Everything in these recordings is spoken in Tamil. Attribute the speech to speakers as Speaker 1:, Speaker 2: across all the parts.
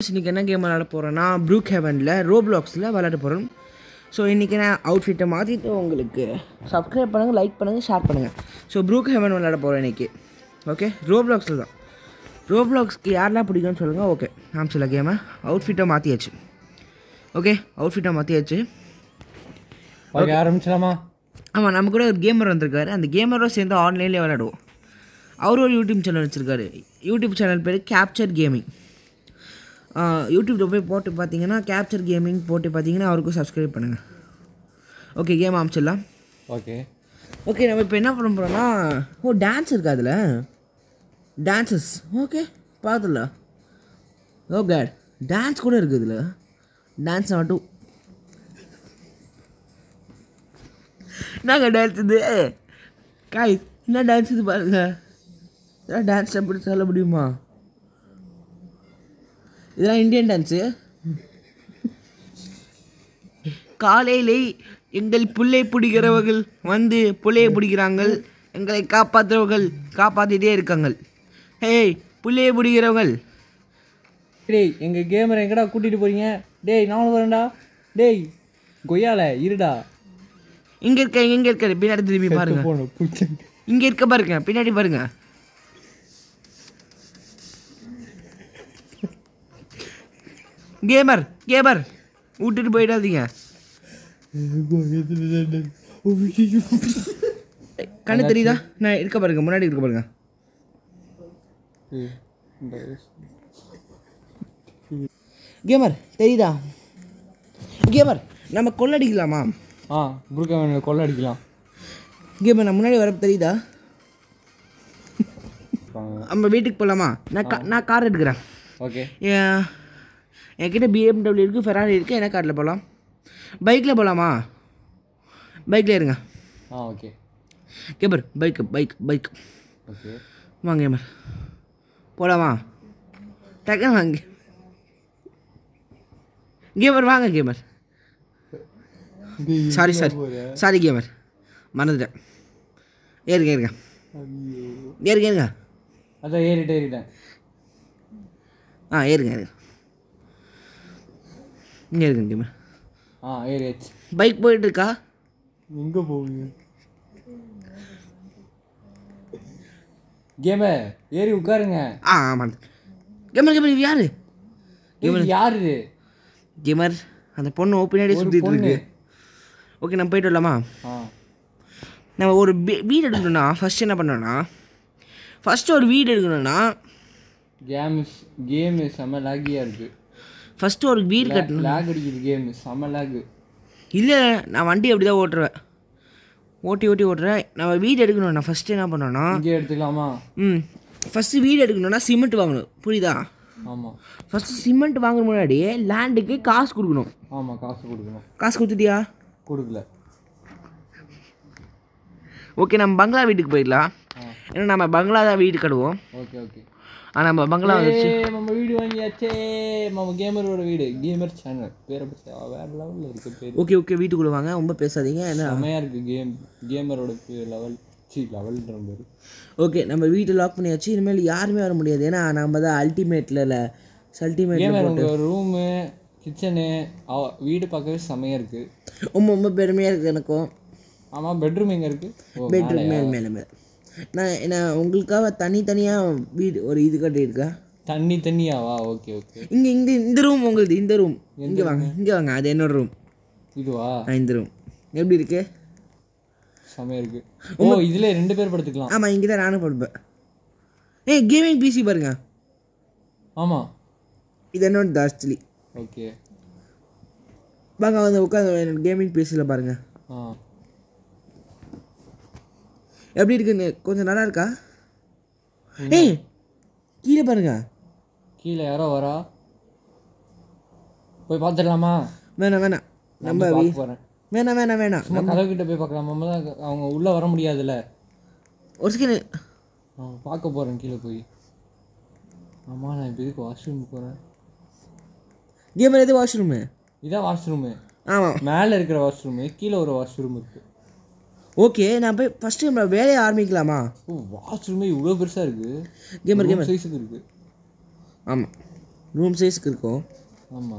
Speaker 1: இன்றைக்கி என்ன கேம் விளாட போகிறேன்னா ப்ரூக் ஹெவனில் ரோப்ளாக்ஸில் விளாட போகிறோம் ஸோ இன்றைக்கி நான் அவுட்ஃபிட்டை மாற்றிட்டு உங்களுக்கு சப்ஸ்கிரைப் பண்ணுங்கள் லைக் பண்ணுங்கள் ஷேர் பண்ணுங்கள் ஸோ ப்ரூக் ஹெவன் விளாட போகிறேன் இன்றைக்கி ஓகே ரோப்ளாக்ஸில் தான் ரோப்ளாக்ஸ்க்கு யாரெல்லாம் பிடிக்கும்னு சொல்லுங்கள் ஓகே நான் சில கேமை அவுட்ஃபிட்டை மாற்றியாச்சு ஓகே அவுட்ஃபிட்டை மாற்றியாச்சு
Speaker 2: பார்க்க ஆரம்பிச்சலாமா
Speaker 1: ஆமாம் நம்ம கூட ஒரு கேமர் வந்திருக்காரு அந்த கேமரோட சேர்ந்து ஆன்லைன்லேயே விளையாடுவோம் அவர் ஒரு யூடியூப் சேனல் வச்சுருக்காரு யூடியூப் சேனல் பேர் கேப்சர் கேமிங் யூடியூப்பில் போய் போட்டு பார்த்தீங்கன்னா கேப்சர் கேமிங் போட்டு பார்த்தீங்கன்னா அவருக்கும் சப்ஸ்கிரைப் பண்ணுங்கள் ஓகே கேம் அமைச்சிடலாம்
Speaker 2: ஓகே
Speaker 1: ஓகே நம்ம இப்போ என்ன பண்ண போகிறோம்னா ஓ டான்ஸ் இருக்கா அதில் டான்ஸஸ் ஓகே பார்த்துல ஓ கேட் டான்ஸ் கூட இருக்குது இதில் டான்ஸ் மட்டும் என்னங்க டான்ஸ் இது காய் என்ன டான்ஸ் இது பாருங்க இதெல்லாம் டான்ஸ் எப்படி சொல்ல முடியுமா இதெல்லாம் இந்தியன் டான்ஸு காலையிலே எங்கள் புள்ளை பிடிக்கிறவர்கள் வந்து புள்ளையை பிடிக்கிறாங்க எங்களை காப்பாற்றுறவர்கள் காப்பாற்றிட்டே இருக்காங்க ஹேய் புள்ளையை பிடிக்கிறவர்கள்
Speaker 2: டேய் எங்கள் கேமரை எங்கடா கூட்டிகிட்டு போறீங்க டேய் நானும் வரேன்டா டேய் கொய்யால இருடா
Speaker 1: இங்கே இருக்க எங்கே இருக்காரு பின்னாடி திரும்பி பாருங்க
Speaker 2: போன பூச்சி
Speaker 1: இங்கே இருக்க பாருங்க பின்னாடி பாருங்க கேமர் கேமர் விட்டுட்டு போயிடாதீங்க கண்ணு தெரியுதா நான் இருக்க பாருங்க முன்னாடி இருக்க பாருங்க கேமர் தெரியுதா கேமர் நம்ம கொள்ளடிக்கலாமா
Speaker 2: ஆ புருக்க கொள்ள அடிக்கலாம்
Speaker 1: கேமர் நான் முன்னாடி வர தெரியுதா நம்ம வீட்டுக்கு போகலாமா நான் கா நான் கார் எடுக்கிறேன்
Speaker 2: ஓகே
Speaker 1: என் என்கிட்ட பிஎம்டபிள்யூ இருக்குது ஃபெராரி இருக்குது என்ன காரில் போகலாம் பைக்கில் போகலாமா பைக்கில் இருங்க
Speaker 2: ஆ okay
Speaker 1: gamer bike bike bike
Speaker 2: okay
Speaker 1: வாங்க கேமர் போகலாமா டக்குன்னு வாங்க கேமர் வாங்க gamer sorry sorry sorry gamer மறந்துட்டேன் ஏறுங்க ஏறுங்க ஏறுங்க ஏறுங்க
Speaker 2: அதான் ஏறிட்டு ஏறிட்டேன்
Speaker 1: ஆ ஏறுங்க ஏறுங்க இங்கே இருங்க கேமர்
Speaker 2: ஆ ஏறியாச்சு
Speaker 1: பைக் போயிட்டு இருக்கா
Speaker 2: எங்கே போவீங்க கேம ஏறி உட்காருங்க
Speaker 1: ஆ ஆமாம் கேமர் கேமர் இது யாரு
Speaker 2: இது யார் இது
Speaker 1: கேமர் அந்த பொண்ணு பின்னாடி சுற்றிட்டு இருக்கு ஓகே நம்ம போயிட்டு வரலாமா
Speaker 2: ஆ
Speaker 1: நம்ம ஒரு வீ- வீடு எடுக்கணும்னா ஃபஸ்ட் என்ன பண்ணோன்னா ஃபஸ்ட்டு ஒரு வீடு எடுக்கணும்னா
Speaker 2: கேம் கேமு செம்ம லாகியாக இருக்குது
Speaker 1: ஃபஸ்ட்டு ஒரு வீடு கட்டணும்
Speaker 2: லாக் அடிக்குது கேமு செம்ம லாகு
Speaker 1: இல்லை நான் வண்டி அப்படி தான் ஓட்டுருவேன் ஓட்டி ஓட்டி ஓட்டுறேன் நம்ம வீடு எடுக்கணும்னா ஃபஸ்ட்டு என்ன பண்ணோன்னா
Speaker 2: இங்கே எடுத்துக்கலாமா
Speaker 1: ம் ஃபஸ்ட்டு வீடு எடுக்கணும்னா சிமெண்ட் வாங்கணும் புரியுதா
Speaker 2: ஆமாம்
Speaker 1: ஃபஸ்ட்டு சிமெண்ட் வாங்குற முன்னாடி லேண்டுக்கு காசு கொடுக்கணும்
Speaker 2: ஆமாம் காசு கொடுக்கணும்
Speaker 1: காசு கொடுத்துட்டியா
Speaker 2: கொடுக்கல
Speaker 1: ஓகே நம்ம பங்களா வீட்டுக்கு போயிடலாம்
Speaker 2: ஆ
Speaker 1: ஏன்னா நம்ம பங்களா தான் வீடு கட்டுவோம்
Speaker 2: ஓகே ஓகே
Speaker 1: ஆனால் நம்ம பங்களா வந்துச்சு
Speaker 2: ஏய், நம்ம வீடு வாங்கியாச்சே நம்ம கேமரோட வீடு கேமர் சேனல் பேரை பற்றி வேற லெவலில் இருக்கு பேர்
Speaker 1: ஓகே ஓகே வீட்டுக்குள்ளே வாங்க ரொம்ப பேசாதீங்க ஏன்னா
Speaker 2: செம்மையாக இருக்கு கேம் கேமரோட லெவல் சி லெவல்ன்ற பேர்
Speaker 1: ஓகே நம்ம வீட்டை லாக் பண்ணியாச்சு இனிமேல் யாருமே வர முடியாது ஏன்னா நம்ம தான் அல்டிமேட்டில் இல்லை அல்டிமேட்
Speaker 2: கேமர் உங்கள் ரூமு கிச்சனு வீடு பார்க்கவே செம்மையாக இருக்கு
Speaker 1: ரொம்ப ரொம்ப பெருமையாக இருக்குது எனக்கும்
Speaker 2: ஆமாம் பெட்ரூம் எங்கே இருக்கு ஓ
Speaker 1: பெட்ரூம் மேல் மேலே மேலே நான் நான் உங்களுக்காக தனித்தனியாக வீடு ஒரு இது கட்டியிருக்கேன்
Speaker 2: தண்ணி தண்ணியாவா ஓகே ஓகே
Speaker 1: இங்கே இங்கே இந்த ரூம் உங்களுது இந்த ரூம் இங்கே வாங்க இங்கே வாங்க அது என்னோட ரூம்
Speaker 2: இதுவா
Speaker 1: இந்த ரூம் எப்படி இருக்கு
Speaker 2: செம்மையாக இருக்கு ஓ இதில் ரெண்டு பேர் படுத்துக்கலாம்
Speaker 1: ஆமாம் இங்கே தான் நானும் படுப்பேன் ஏய் கேமிங் பிசி பாருங்க
Speaker 2: ஆமாம்
Speaker 1: இது என்னோட ஆக்சுவலி
Speaker 2: ஓகே
Speaker 1: வாங்க வந்து உட்காந்து என்னோட கேமிங் பிசியில் பாருங்க
Speaker 2: ஆ
Speaker 1: எப்படி இருக்குன்னு கொஞ்சம் நல்லா இருக்கா ஏய் கீழே பாருங்க
Speaker 2: கீழே யாரோ வரா போய் பார்த்துடலாமா
Speaker 1: வேணாம் வேணாம் நம்ம வீ-
Speaker 2: பார்க்க போகிறேன்
Speaker 1: வேணாம் வேணாம் வேணாம்
Speaker 2: சும்மா கதவு கிட்ட போய் பார்க்கலாம் நம்ம தான் அவங்க உள்ளே வர முடியாதுல்ல
Speaker 1: ஒரு செகண்ட்
Speaker 2: நான் பார்க்க போகிறேன் கீழே போய் ஆமாம் நான் இப்போ இதுக்கு வாஷ்ரூம் போகிறேன்
Speaker 1: கேமர் எது வாஷ்ரூமு
Speaker 2: இதான் வாஷ்ரூமு
Speaker 1: ஆமாம்
Speaker 2: மேலே இருக்கிற வாஷ்ரூமு கீழே ஒரு வாஷ்ரூம் இருக்குது
Speaker 1: ஓகே நான் போய் ஃபஸ்ட்டு நம்ம வேலையை ஆரம்பிக்கலாமா
Speaker 2: ஓ வாஷ்ரூமே இவ்வளோ பெருசாக இருக்குது
Speaker 1: கேமர் கேமர்
Speaker 2: சைஸுக்கு இருக்குது
Speaker 1: ஆமாம் ரூம் சைஸ்க்கு இருக்கும்
Speaker 2: ஆமாம்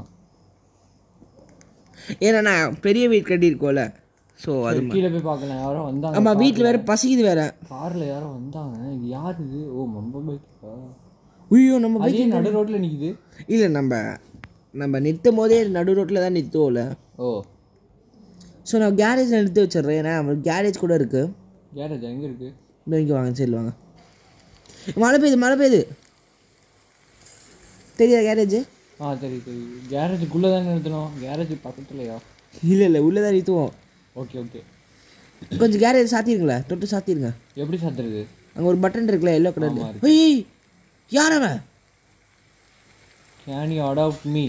Speaker 1: ஏன்னா நான் பெரிய வீடு கட்டியிருக்கோம்ல ஸோ அது
Speaker 2: கீழே போய் பார்க்கலாம் யாரோ வந்தாங்க
Speaker 1: ஆமாம் வீட்டில் வேறு பசிக்குது வேற
Speaker 2: காரில் யாரோ வந்தாங்க இது யார் இது ஓ மம்ப பைக்கா
Speaker 1: ஐயோ நம்ம
Speaker 2: அதே நடு ரோட்டில் நிற்கிது
Speaker 1: இல்லை நம்ம நம்ம நிறுத்தும் போதே நடு ரோட்டில் தான் நிறுத்துவோம்ல
Speaker 2: ஓ
Speaker 1: ஸோ நான் கேரேஜில் நிறுத்தி வச்சிடுறேன் ஏன்னா நம்மளுக்கு கேரேஜ் கூட இருக்குது
Speaker 2: கேரேஜ் எங்கே இருக்குது
Speaker 1: இந்த இங்கே வாங்க சரி வாங்க மழை பெய்யுது மழை பெய்யுது தெரியுதா கேரேஜ்
Speaker 2: ஆ சரி சரி கேரேஜுக்குள்ளே தானே நிறுத்தணும் கேரேஜ் பக்கத்துலையா
Speaker 1: இல்லை இல்லை உள்ளே தான் நிறுத்துவோம்
Speaker 2: ஓகே ஓகே
Speaker 1: கொஞ்சம் கேரேஜ் சாத்திருங்களா தொட்டு சாத்திருங்க
Speaker 2: எப்படி சாத்துறது
Speaker 1: அங்கே ஒரு பட்டன் இருக்குல்ல எல்லோ கலர் ஏய் யார் அவன்
Speaker 2: can you adopt me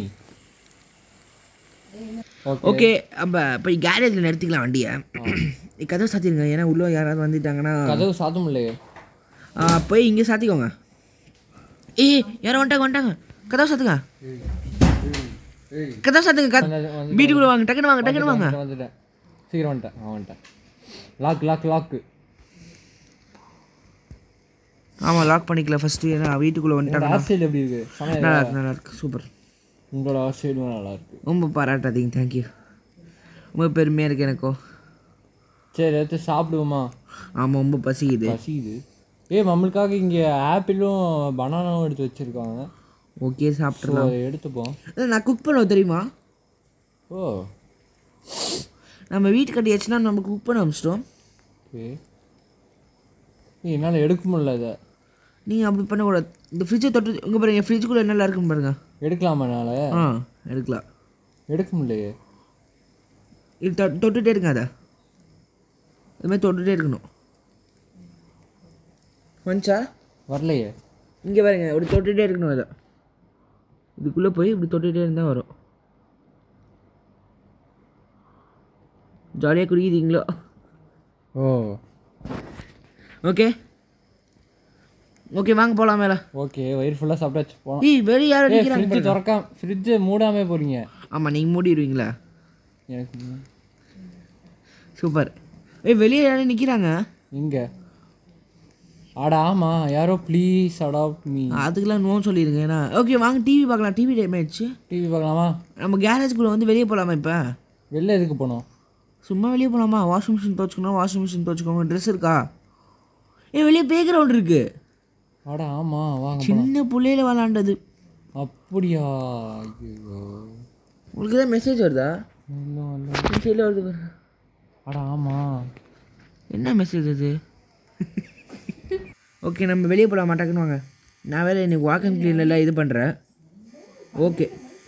Speaker 2: okay
Speaker 1: okay அப்போ போய் கேரேஜில் நிறுத்திக்கலாம் வண்டியை கதவை சாத்திருங்க ஏன்னா உள்ளே யாராவது வந்துட்டாங்கன்னா
Speaker 2: கதவு சாத்த முடியலையே
Speaker 1: ஆ, போய் இங்கே சாத்திக்கோங்க ஏய் யாரோ வந்துட்டாங்க வந்துட்டாங்க கதவை சாத்துங்க கதவை சாத்துங்க கத் வீட்டுக்குள்ளே வாங்க டக்குன்னு வாங்க டக்குன்னு வாங்க
Speaker 2: வந்துட்டேன், வந்துட்டேன் சீக்கிரம் வந்துட்டேன் ஆ வந்துட்டேன் லாக் லாக் லாக்கு
Speaker 1: ஆமாம் லாக் பண்ணிக்கல ஃபஸ்ட்டு ஏன்னா வீட்டுக்குள்ளே வந்துட்டாங்க
Speaker 2: ஹேர் ஸ்டைல் எப்படி இருக்கு செமையா
Speaker 1: நல்லா
Speaker 2: இருக்கா?
Speaker 1: இருக்கு நல்லா இருக்கு சூப்பர்
Speaker 2: உங்களோட ஹேர் ஸ்டைலும் நல்லா இருக்கு
Speaker 1: ரொம்ப பாராட்டாதீங்க தேங்க்யூ ரொம்ப பெருமையாக இருக்கு எனக்கோ
Speaker 2: சரி எடுத்து சாப்பிடுவோமா
Speaker 1: ஆமாம் ரொம்ப பசிக்குது
Speaker 2: பசிக்குது ஏ நம்மளுக்காக இங்கே ஆப்பிளும் பனானாவும் எடுத்து வச்சிருக்காங்க
Speaker 1: ஓகே
Speaker 2: ஸோ
Speaker 1: சாப்பிட்றலாம்
Speaker 2: அதை எடுத்துப்போம்
Speaker 1: நான் குக் பண்ணுவோம் தெரியுமா
Speaker 2: ஓ
Speaker 1: நம்ம வீட்டு கட்டியாச்சுன்னா நம்ம குக் பண்ண ஆரம்பிச்சிட்டோம்
Speaker 2: ஓகே என்னால் எடுக்க முடியல இதை
Speaker 1: நீங்கள் அப்படி பண்ணக்கூடாது இந்த ஃப்ரிட்ஜை தொட்டு இங்கே பாருங்க ஃப்ரிட்ஜுக்குள்ளே என்னெல்லாம் இருக்குன்னு பாருங்க
Speaker 2: எடுக்கலாமா என்னால்
Speaker 1: ஆ எடுக்கலாம்
Speaker 2: எடுக்க முடியலையே
Speaker 1: இது தொ- தொட்டுட்டே இருங்க அதை இது மாதிரி தொட்டுட்டே இருக்கணும் வந்துச்சா
Speaker 2: வரலையே
Speaker 1: இங்கே பாருங்க இப்படி தொட்டுட்டே இருக்கணும் அதை இதுக்குள்ளே போய் இப்படி தொட்டுட்டே இருந்தால் வரும் ஜாலியாக குடிக்கிறீங்களோ
Speaker 2: ஓ
Speaker 1: ஓகே ஓகே வாங்க போகலாம் மேலே
Speaker 2: ஓகே வயிறு ஃபுல்லாக சாப்பிட்டாச்சு போகலாம்
Speaker 1: ஏய் வெளியே யாரும்
Speaker 2: ஏ
Speaker 1: நிற்கிறாங்க
Speaker 2: ஃப்ரிட்ஜ் திறக்காம ஃப்ரிட்ஜை மூடாமே போகிறீங்க
Speaker 1: ஆமாம் நீங்கள் மூடிடுவீங்களா
Speaker 2: எனக்கு
Speaker 1: சூப்பர் ஏய் வெளியே யாரும் நிற்கிறாங்க
Speaker 2: இங்கே அட ஆமாம் யாரோ ப்ளீஸ் அடாப்ட் மீ
Speaker 1: அதுக்கெல்லாம் நோ சொல்லிடுங்க ஏன்னா ஓகே வாங்க டிவி பார்க்கலாம் டிவி டைம் ஆயிடுச்சு
Speaker 2: டிவி பார்க்கலாமா
Speaker 1: நம்ம கேரேஜ்குள்ளே வந்து வெளியே போகலாமா இப்போ
Speaker 2: வெளில எதுக்கு போனோம்
Speaker 1: சும்மா வெளியே போகலாமா வாஷிங் மிஷின் துவச்சிக்கணும் வாஷிங் மிஷின் துவச்சிக்கோங்க ட்ரெஸ் இருக்கா ஏ வெளியே ப்ளே கிரவுண்ட் இருக்கு
Speaker 2: அட ஆமாம் வாங்க போலாம்.
Speaker 1: சின்ன புள்ளையில விளாண்டது
Speaker 2: அப்படியா ஐயோ
Speaker 1: உங்களுக்கு தான் மெசேஜ் வருதா
Speaker 2: இல்லை இல்லை
Speaker 1: மெசேஜில் வருது பாரு.
Speaker 2: அட ஆமாம்
Speaker 1: என்ன மெசேஜ் அது ஓகே நம்ம வெளியே போகலாம் மாட்டாக்குன்னு வாங்க நான் வேறு இன்னைக்கு வாக்கிங் க்ளீனில் இது பண்ணுறேன் ஓகே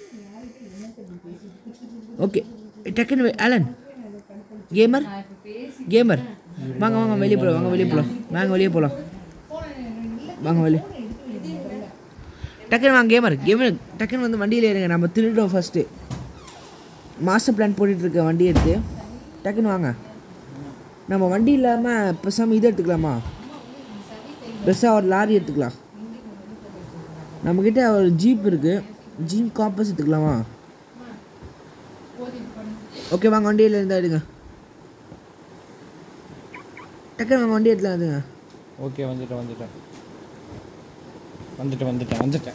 Speaker 1: ஓகே டக்குன்னு வே- அலன் கேமர் கேமர் வாங்க வாங்க வெளியே போகலாம் வாங்க வெளியே போகலாம் வாங்க வெளியே போகலாம் வாங்க வெளியே டக்குன்னு வாங்க கேமர் கேமர் டக்குன்னு வந்து வண்டியில் ஏறுங்க நம்ம திருட்டோம் ஃபஸ்ட்டு மாஸ்டர் பிளான் போட்டுட்ருக்க வண்டி எடுத்து டக்குன்னு வாங்க நம்ம வண்டி இல்லாமல் பேசாமல் இது எடுத்துக்கலாமா பெருசாக ஒரு லாரி எடுத்துக்கலாம் நம்மக்கிட்ட ஒரு ஜீப் இருக்குது ஜீப் காம்பஸ் எடுத்துக்கலாமா ஓகே வாங்க வண்டியில் இருந்தால் எடுங்க டக்குன்னு வாங்க வண்டி எடுத்துலாம் எடுங்க
Speaker 2: ஓகே வந்துட்டேன் வந்துட்டேன் வந்துட்டேன் வந்துட்டேன் வந்துட்டேன்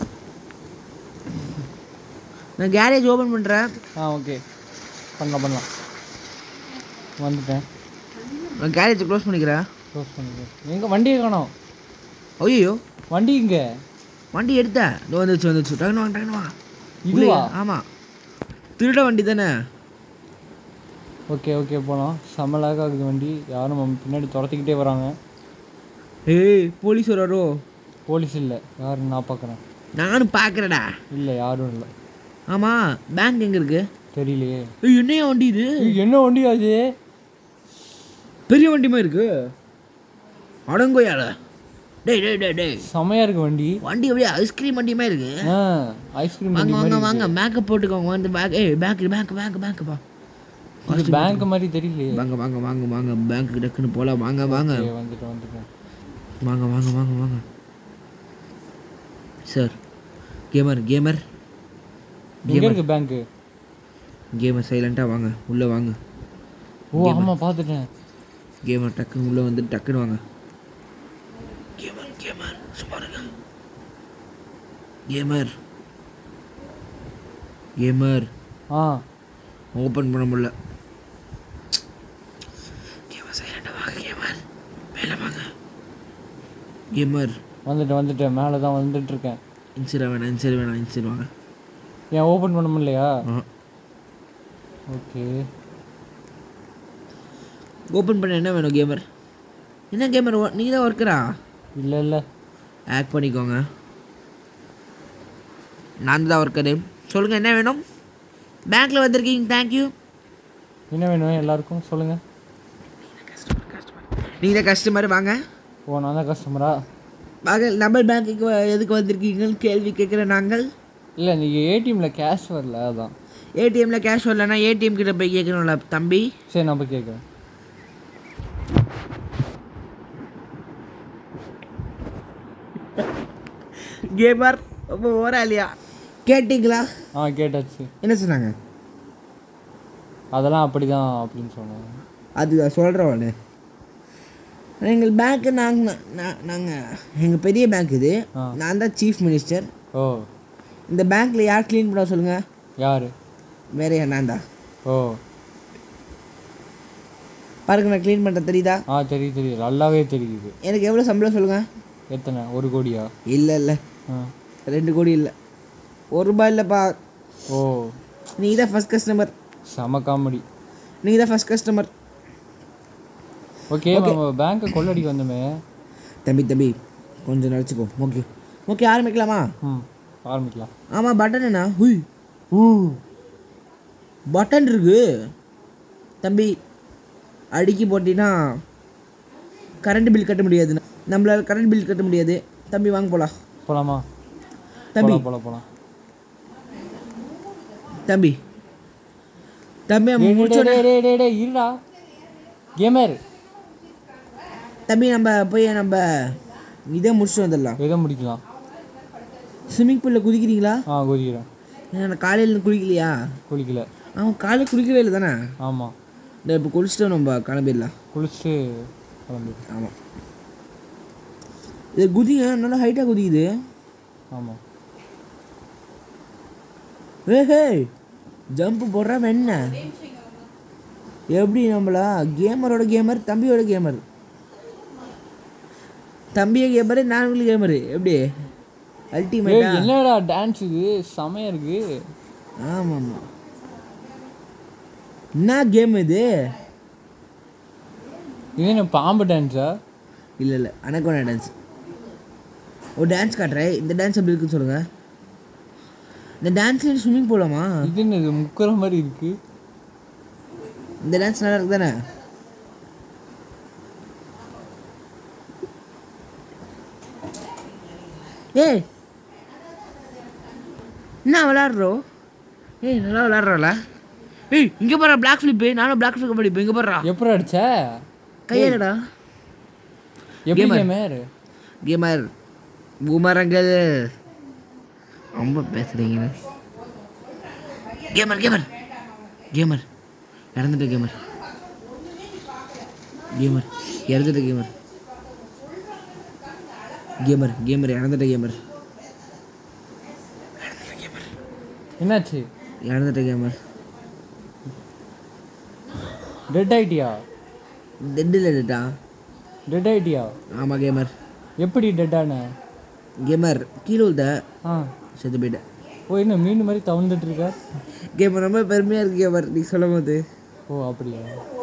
Speaker 1: நான் கேரேஜ் ஓப்பன் பண்ணுறேன்
Speaker 2: ஆ ஓகே பண்ணலாம் பண்ணலாம் வந்துட்டேன்
Speaker 1: நான் கேரேஜை க்ளோஸ் பண்ணிக்கிறேன்
Speaker 2: க்ளோஸ் பண்ணிக்கிறேன் எங்கே வண்டியை காணோம்
Speaker 1: ஐயோ
Speaker 2: வண்டி இங்கே
Speaker 1: வண்டி எடுத்தேன் இதோ வந்துச்சு வந்துச்சு டக்குனு வாங்க டக்குனு வாங்க
Speaker 2: இதுவா
Speaker 1: ஆமாம் திருட வண்டி தானே
Speaker 2: ஓகே ஓகே போகலாம் செம்ம lag ஆகுது வண்டி யாரும் நம்ம பின்னாடி துரத்திக்கிட்டே வராங்க
Speaker 1: ஏய் போலீஸ் வராரோ
Speaker 2: போலீஸ் இல்லை யாரும் நான் பார்க்குறேன்
Speaker 1: நானும் பார்க்குறேடா
Speaker 2: இல்லை யாரும் இல்லை
Speaker 1: ஆமாம் பேங்க் எங்கே இருக்கு
Speaker 2: தெரியலையே
Speaker 1: ஏய் என்னையா வண்டி இது
Speaker 2: ஏய், என்ன வண்டி அது
Speaker 1: பெரிய வண்டிமா இருக்கு அடங்கோயால டேய் டேய் டேய் டேய்
Speaker 2: செமையாக இருக்கு வண்டி
Speaker 1: வண்டி அப்படியே ஐஸ்கிரீம் வண்டியுமே இருக்கு
Speaker 2: ஆ ஐஸ்கிரீம்
Speaker 1: வாங்க
Speaker 2: வண்டி
Speaker 1: வாங்க வாங்க மேக்கப் போட்டுக்கோங்க வந்து பேக் ஏய் பேங்க் பேங்க் பேங்க் பேங்க்ப்பா
Speaker 2: இது பேங்க் மாதிரி தெரியலையே
Speaker 1: வாங்க வாங்க வாங்க வாங்க பேங்க் டக்குன்னு போகலாம் வாங்க வாங்க
Speaker 2: ஓகே, வந்துட்டேன் வந்துட்டேன்
Speaker 1: வாங்க வாங்க வாங்க வாங்க சார் கேமர் கேமர்
Speaker 2: எங்கே இருக்கு பேங்க்கு
Speaker 1: கேமர் சைலண்ட்டாக வாங்க உள்ளே வாங்க
Speaker 2: ஓ ஆமாம் பார்த்துட்டேன்
Speaker 1: கேமர் டக்குன்னு உள்ளே வந்து டக்குன்னு வாங்க கேமர் கேமர் சும்மா இருங்க கேமர் கேமர்
Speaker 2: ஆ
Speaker 1: ஓப்பன் பண்ண முடியல கேமர் சைலண்டாக வாங்க கேமர் மேலே வாங்க கேமர்
Speaker 2: வந்துட்டேன் வந்துட்டேன் மேலே தான் வந்துட்டு இருக்கேன்
Speaker 1: இன்சிடா வேணாம் இன்சிட வேணாம் இன்சிட் வாங்க
Speaker 2: ஏன் ஓப்பன் பண்ண முடியலையா
Speaker 1: ஆ
Speaker 2: ஓகே
Speaker 1: ஓப்பன் பண்ண என்ன வேணும் கேமர் என்ன கேமர் நீங்கள் தான் ஒர்க்கரா
Speaker 2: இல்லை இல்லை
Speaker 1: ஆக்ட் பண்ணிக்கோங்க நான் தான் ஒர்க்கரு சொல்லுங்கள் என்ன வேணும் பேங்க்கில் வந்திருக்கீங்க தேங்க்யூ
Speaker 2: என்ன வேணும் எல்லாருக்கும் சொல்லுங்கள்
Speaker 1: நீங்கள் தான் கஸ்டமர் வாங்க
Speaker 2: ஓ நான் தான் கஸ்டமரா
Speaker 1: வாங்க நம்ம பேங்க்குக்கு எதுக்கு வந்திருக்கீங்கன்னு கேள்வி கேட்குற நாங்கள்
Speaker 2: இல்லை நீங்கள் ஏடிஎம்மில் கேஷ் வரல அதான்
Speaker 1: ஏடிஎம்மில் கேஷ் வரலன்னா ஏடிஎம் கிட்ட போய் கேட்கணும்ல தம்பி
Speaker 2: சரி நான் போய் கேட்குறேன்
Speaker 1: கேமர் ரொம்ப ஓரா இல்லையா கேட்டிங்களா
Speaker 2: ஆ கேட்டாச்சு
Speaker 1: என்ன சொன்னாங்க
Speaker 2: அதெல்லாம் அப்படி தான் அப்படின்னு சொன்னாங்க
Speaker 1: அது சொல்கிறவனு எங்கள் பேங்க்கு நாங்கள் நாங்கள் எங்கள் பெரிய பேங்க் இது
Speaker 2: ஆ.
Speaker 1: நான் தான் சீஃப் மினிஸ்டர்
Speaker 2: ஓ
Speaker 1: இந்த பேங்க்கில் யார் க்ளீன் பண்ண சொல்லுங்கள்
Speaker 2: யார்
Speaker 1: வேற யார் நான் தான்
Speaker 2: ஓ
Speaker 1: பாருங்க நான் க்ளீன் பண்ணுற தெரியுதா
Speaker 2: ஆ தெரியுது தெரியுது நல்லாவே தெரியுது
Speaker 1: எனக்கு எவ்வளோ சம்பளம் சொல்லுங்கள்
Speaker 2: எத்தனை ஒரு கோடியா
Speaker 1: இல்லை இல்லை
Speaker 2: ஆ
Speaker 1: ரெண்டு கோடி இல்லை ஒரு ரூபாய் இல்லைப்பா
Speaker 2: ஓ
Speaker 1: நீங்கள் தான் ஃபஸ்ட் கஸ்டமர்
Speaker 2: செம காமெடி
Speaker 1: நீங்கள் தான் ஃபஸ்ட் கஸ்டமர்
Speaker 2: ஓகே நம்ம பேங்க்கை கொள்ளடிக்க வந்தோமே
Speaker 1: தம்பி தம்பி கொஞ்சம் நினச்சிக்கோ ஓகே ஓகே ஆரம்பிக்கலாமா
Speaker 2: ம் ஆரம்பிக்கலாம்
Speaker 1: ஆமாம் பட்டன் என்ன ஹுய் ஊ பட்டன் இருக்கு தம்பி அடிக்கி போட்டினா கரண்ட் பில் கட்ட முடியாது நம்மளால் கரண்ட் பில் கட்ட முடியாது தம்பி வாங்க போகலாம்
Speaker 2: போலாமா
Speaker 1: தம்பி
Speaker 2: போலாம் போலாம் போலாம்
Speaker 1: தம்பி தம்பி நம்ம
Speaker 2: டேய்,
Speaker 1: முடிச்ச
Speaker 2: டேய், டேய், டேய், டேய், இருடா கேமர்
Speaker 1: தம்பி நம்ம போய் நம்ம இதே முடிச்சுட்டு வந்துடலாம்
Speaker 2: எதை முடிக்கலாம்
Speaker 1: ஸ்விம்மிங் பூலில் குதிக்கிறீங்களா
Speaker 2: ஆ குதிக்கிறேன்
Speaker 1: ஏன்னா காலையில் குளிக்கலையா
Speaker 2: குளிக்கல
Speaker 1: அவன் காலையில் குளிக்கவே இல்லை தானே
Speaker 2: ஆமாம்
Speaker 1: இந்த இப்போ குளிச்சுட்டு நம்ம கிளம்பிடலாம்
Speaker 2: குளிச்சுட்டு கிளம்பி
Speaker 1: ஆமாம் இது குதிங்க நல்லா ஹைட்டாக குதிக்குது
Speaker 2: ஆமாம்
Speaker 1: ஏஹே ஜம்ப் போடுறா என்ன எப்படி நம்மளா கேமரோட கேமர் தம்பியோட கேமர் தம்பிய கேமரு நாங்களும் கேமரு எப்படி
Speaker 2: ஏய்,
Speaker 1: அல்டிமேட்டா
Speaker 2: என்னடா டான்ஸ் இது செமையா இருக்கு
Speaker 1: ஆமாம் ஆமாம் என்ன கேம் இது
Speaker 2: இது என்ன பாம்பு டான்ஸா
Speaker 1: இல்லை இல்லை அனக்கோனா டான்ஸ் ஒரு டான்ஸ் காட்டுறேன் இந்த டான்ஸ் எப்படி இருக்குன்னு சொல்லுங்கள் இந்த டான்ஸ்ல ஸ்விம்மிங் போகலாமா
Speaker 2: இது என்ன இது முக்கிற மாதிரி இருக்கு
Speaker 1: இந்த டான்ஸ் நல்லா இருக்கு தானே ஏய் என்ன விளாட்றோம் ஏய் நல்லா விளாட்றோம்ல ஏய் இங்கே போடுற பிளாக் ஃபிளிப்பு நானும் பிளாக் ஃபிளிப் படிப்பேன் இங்கே போடுறா
Speaker 2: எப்படி அடிச்ச
Speaker 1: கையாடா
Speaker 2: எப்படி
Speaker 1: Gamer.
Speaker 2: கேமர்
Speaker 1: கேமர் பூமரங்கள் ரொம்ப பேசுகிறீங்க கேமர் கேமர் கேமர் இறந்துட்ட கேமர் கேமர் இறந்துட்ட கேமர் கேமர் கேமர் இறந்துட்ட கேமர்
Speaker 2: என்னாச்சு
Speaker 1: இறந்துட்ட கேமர்
Speaker 2: டெட் ஆயிட்டியா
Speaker 1: டெட்டில் எடுட்டா
Speaker 2: டெட் ஆயிட்டியா
Speaker 1: ஆமாம் கேமர்
Speaker 2: எப்படி டெட் ஆன
Speaker 1: கேமர் கீழே விழுந்த
Speaker 2: ஆ
Speaker 1: செத்து போயிட்டேன்
Speaker 2: ஓ என்ன மீன் மாதிரி தவழ்ந்துட்டு இருக்க
Speaker 1: கேமர் ரொம்ப பெருமையாக இருக்கு கேமர் நீ சொல்லும் போது
Speaker 2: ஓ அப்படியா